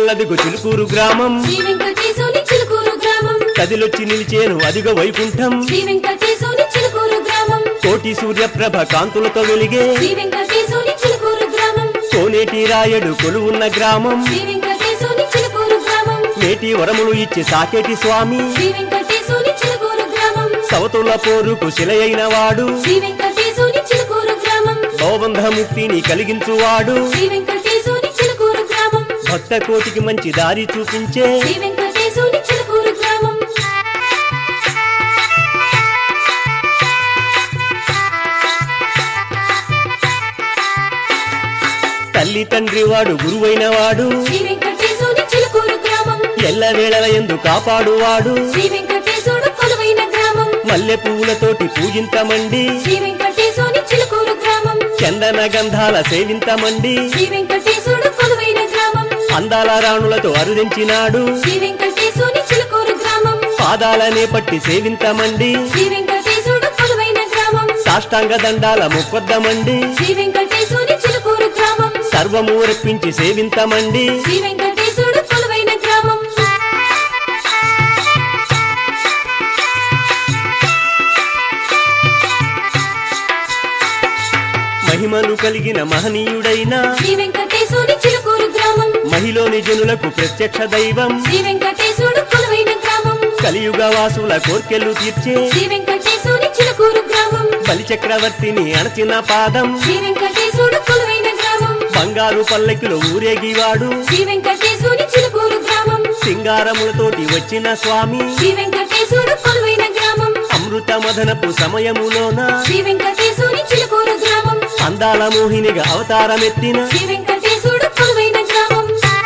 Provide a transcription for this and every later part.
గల్లదిగు చిలుకూరు గ్రామం శ్రీ వెంకటేశుని చిలుకూరు గ్రామం కదిలొచ్చి నిలిచేను అదిగ వైకుంఠం శ్రీ వెంకటేశుని చిలుకూరు గ్రామం కోటి సూర్యప్రభ కాంతులతో వెలిగే శ్రీ వెంకటేశుని చిలుకూరు గ్రామం కోనేటి రాయడు కొలువున్న గ్రామం శ్రీ వెంకటేశుని చిలుకూరు గ్రామం నేటి వరములు ఇచ్చి సాకేటి స్వామి శ్రీ వెంకటేశుని చిలుకూరు గ్రామం సవతుల పోరుకు శిలయైన వాడు శ్రీ వెంకటేశుని చిలుకూరు గ్రామం భవబంధముక్తిని కలిగించువాడు శ్రీ వెంకటేశుని చిలుకూరు గ్రామం భక్త కోటికి మంచి దారి చూపించే శ్రీ వెంకటేశుని చిలుకూరు గ్రామం తల్లి తండ్రి వాడు గురువైన వాడు శ్రీ వెంకటేశుని చిలుకూరు గ్రామం ఎల్ల వేళల ఎందు కాపాడువాడు శ్రీ వెంకటేశుడు కొలువైన గ్రామం మల్లె పువ్వులతోటి పూజింతమండి శ్రీ వెంకటేశుని చిలుకూరు గ్రామం చందన గంధాల సేవింతమండి శ్రీ వెంకటేశుడు కొలువైన గ్రామం అందాల రాణులతో అరుదించినాడు శ్రీ వెంకటేశుని చిలుకూరు గ్రామం పాదాలనే పట్టి సేవింతమండి శ్రీ వెంకటేశుడు కొలువైన గ్రామం సాష్టాంగ దండాల మొక్కొద్దమండి శ్రీ వెంకటేశుని చిలుకూరు గ్రామం సర్వము రప్పించి సేవింతమండి శ్రీ వెంకటేశుడు కొలువైన గ్రామం మహిమలు కలిగిన మహనీయుడైన శ్రీ వెంకటేశుని చిలుకూరు గ్రామం మహిలోని జనులకు ప్రత్యక్ష దైవం శ్రీ వెంకటేశుడు కొలువైన గ్రామం కలియుగ వాసుల కోర్కెలు తీర్చే శ్రీ వెంకటేశుని చిలుకూరు గ్రామం బలి చక్రవర్తిని అణచిన పాదం శ్రీ వెంకటేశుడు కొలువైన గ్రామం బంగారు పల్లకిలో ఊరేగివాడు శ్రీ వెంకటేశుని చిలుకూరు గ్రామం సింగారములతోటి వచ్చిన స్వామి శ్రీ వెంకటేశుడు కొలువైన గ్రామం అమృత మదనపు సమయములోన శ్రీ వెంకటేశుని చిలుకూరు గ్రామం అందాల మోహినిగా అవతారమెత్తిన శ్రీ వెంకటేశుడు కొలువైన గ్రామం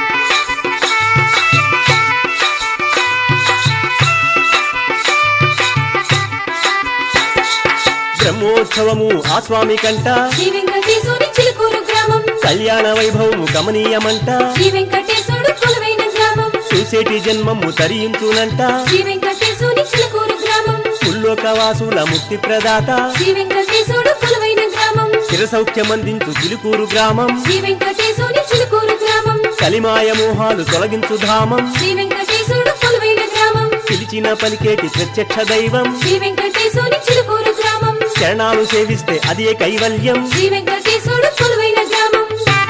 బ్రహ్మోత్సవము ఆ స్వామి కంట శ్రీ వెంకటేశుని చిలుకూరు గ్రామం కళ్యాణ వైభవము గమనీయమంట శ్రీ వెంకటేశుడు కొలువైన గ్రామం చూసేటి జన్మము తరించునంట శ్రీ వెంకటేశుని చిలుకూరు గ్రామం ముల్లోకవాసుల ముక్తి ప్రదాత శ్రీ వెంకటేశుడు కొలువైన గ్రామం చిరసౌఖ్యమందించు చిలుకూరు గ్రామం శ్రీ వెంకటేశుని చిలుకూరు గ్రామం కలిమాయ మోహాలు తొలగించు ధామం శ్రీ వెంకటేశుడు కొలువైన గ్రామం పిలిచిన పలికేటి ప్రత్యక్ష దైవం శ్రీ వెంకటేశుని చిలుకూరు గ్రామం చరణాలు సేవిస్తే అదే కైవల్యం శ్రీ వెంకటేశుడు కొలువైన గ్రామం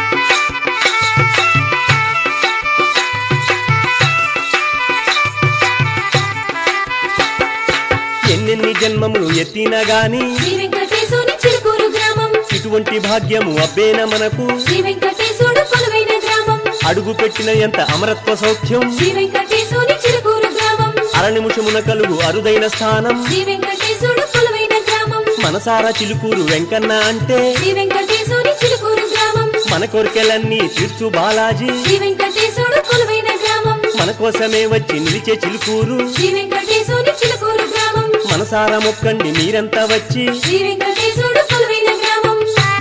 ఎన్నెన్ని జన్మములు ఎత్తినా గాని శ్రీ వెంకటేశుని చిలుకూరు గ్రామం ఇటువంటి భాగ్యము అబ్బేన మనకు శ్రీ వెంకటేశుడు కొలువైన గ్రామం అడుగు పెట్టిన ఎంత అమరత్వ సౌఖ్యం శ్రీ వెంకటేశుని చిలుకూరు గ్రామం అర నిమిషమున కలుగు అరుదైన స్థానం శ్రీ వెంకటేశుడు కొలువైన గ్రామం మనసారా చిలుకూరు వెంకన్న అంటే శ్రీ వెంకటేశుని చిలుకూరు గ్రామం మన కోరికలన్నీ తీర్చు బాలాజీ శ్రీ వెంకటేశుడు కొలువైన గ్రామం మన కోసమే వచ్చి నిలిచే చిలుకూరు శ్రీ వెంకటేశుని చిలుకూరు గ్రామం మనసారా మొక్కండి మీరంతా వచ్చి శ్రీ వెంకటేశుడు కొలువైన గ్రామం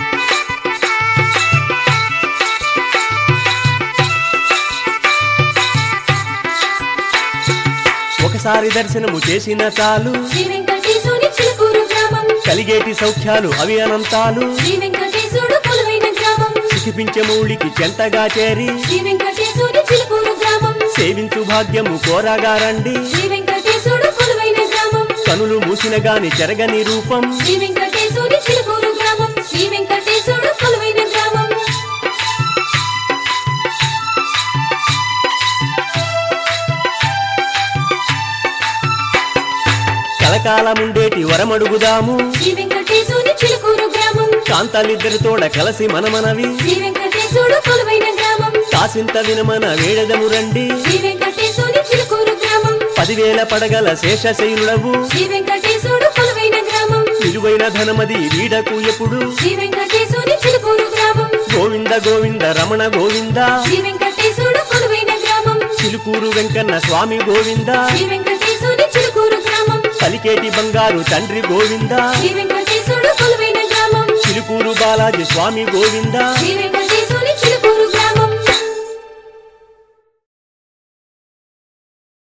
ఒకసారి దర్శనము చేసిన చాలు శ్రీ వెంకటేశుని చిలుకూరు గ్రామం కలిగేటి సౌఖ్యాలు అవి అనంతాలు శ్రీ వెంకటేశుడు కొలువైన గ్రామం సుఖిపించే మౌళికి చెంతగా చేరి శ్రీ వెంకటేశుని చిలుకూరు గ్రామం సేవించు భాగ్యము కోరగా రండి శ్రీ వెంకటేశుడు కొలువైన గ్రామం కనులు మూసిన గాని చెరగని రూపం శ్రీ వెంకటేశుని చిలుకూరు గ్రామం శ్రీ వెంకటేశుడు కొలువైన గ్రామం కలకాలముండేటి వరమడుగుదాము శ్రీ వెంకటేశుని చిలుకూరు గ్రామం కాంతాలిద్దరితోడ కలిసి మనమనవి శ్రీ వెంకటేశుడు కొలువైన గ్రామం కాసింత వినమన వేడదము రండి శ్రీ వెంకటేశుని చిలుకూరు గ్రామం పదివేల పడగల శేషశైలుడవు శ్రీ వెంకటేశుడు కొలువైన గ్రామం విలువైన ధనమది వీడకు ఎప్పుడు శ్రీ వెంకటేశుని చిలుకూరు గ్రామం గోవింద గోవింద రమణ గోవింద శ్రీ వెంకటేశుడు కొలువైన గ్రామం చిలుకూరు వెంకన్న స్వామి గోవింద శ్రీ వెంకటేశుని చిలుకూరు గ్రామం పలికేటి బంగారు తండ్రి గోవింద శ్రీ వెంకటేశుడు కొలువైన గ్రామం చిలుకూరు బాలాజీ స్వామి గోవింద శ్రీ వెంకటేశుడు